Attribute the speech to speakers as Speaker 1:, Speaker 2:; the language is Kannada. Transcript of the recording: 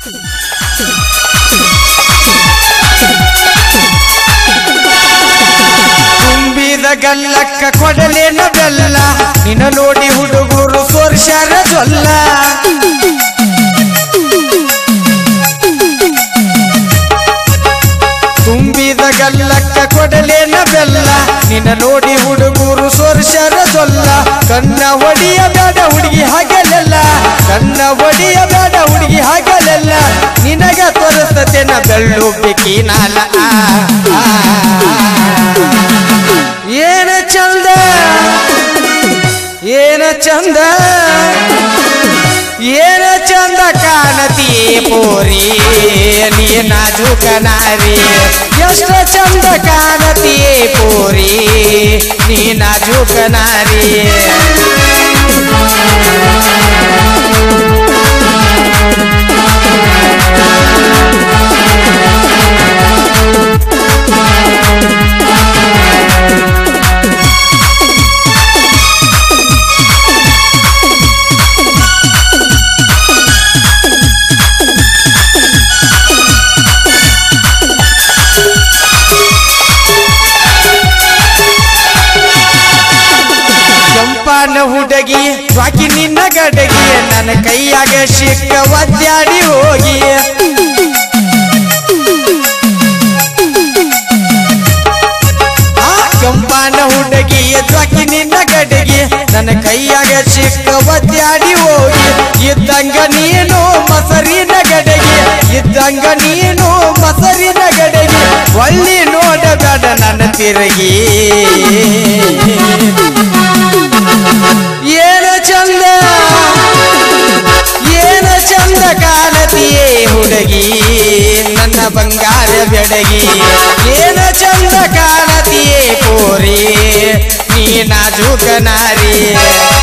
Speaker 1: ತುಂಬಿದ ಗಲ್ಲಕ್ಕ ಕೊಡಲೇನ ಬೆಲ್ಲ ನಿನ್ನ ನೋಡಿ ಹುಡುಗರು ಸೋರ್ಷಾರ ಜೊಲ್ಲ ತುಂಬಿದ ಗಲ್ಲಕ್ಕ ಕೊಡಲೇನ ಬೆಲ್ಲ ನಿನ್ನ ನೋಡಿ ಹುಡುಗರು ಸೋರ್ಷಾರ ಜೊಲ್ಲ ಕಣ್ಣ ಒಡಿಯ ಬೇಡ ಹುಡುಗಿ ಹಾಗಲೆಲ್ಲ ಕಣ್ಣ ಒಡಿಯ ಬೇಡ ಹುಡುಗಿ ಹಾಗಲೆಲ್ಲ ನಿನಗ ತೋರಿಸ್ತೇನ ಬೆಳ್ಳು ಬಿಕ್ಕಿ ನಾಲ ಆ, ಆ, ಆ. ಏನ ಚಂದ ಏನ ಚಂದ ಏನ ಚಂದ ಕಾಣತಿ ಪೋರಿ ನೀ ನಾಜುಕನಾರಿ ಎಷ್ಟು ಚಂದ ಕಾಣತಿ ಪೋರಿ ನೀ ನಾಜುಕನಾರಿ ಕೆಂಪನ ಹುಡುಗಿ ಸ್ವಾಕಿ ನಿನ್ನ ಗಡಗಿ ನನ್ನ ಕೈಯಾಗ ಸಿಕ್ಕ ಒದ್ದಾಡಿ ಹೋಗಿ ಆ ಕೆಂಪನ ಹುಡುಗಿ ಸ್ವಾಕಿ ನಿನ್ನ ಗಡಗಿ ನನ್ನ ಕೈಯಾಗ ಸಿಕ್ಕ ಒದ್ದಾಡಿ ಹೋಗಿ ಇದ್ದಂಗ ನೀನು ಮಸರಿನ ಗಡಗಿ ಇದ್ದಂಗ ನೀನು ಮಸರಿನ ಗಡಗಿ ಒಳ್ಳಿ ನೋಡಬೇಡ ನನ್ನ ತಿರುಗಿ ಏನ ಚಂದ ಏನ ಚಂದ ಕಾಣತಿಯೇ ಹುಡುಗಿ ನನ್ನ ಬಂಗಾರ ಬೆಡಗಿ ಏನ ಚಂದ ಕಾಣತಿಯೇ ಪೋರಿ ನೀ ನಾಜೂಕ ನಾರಿ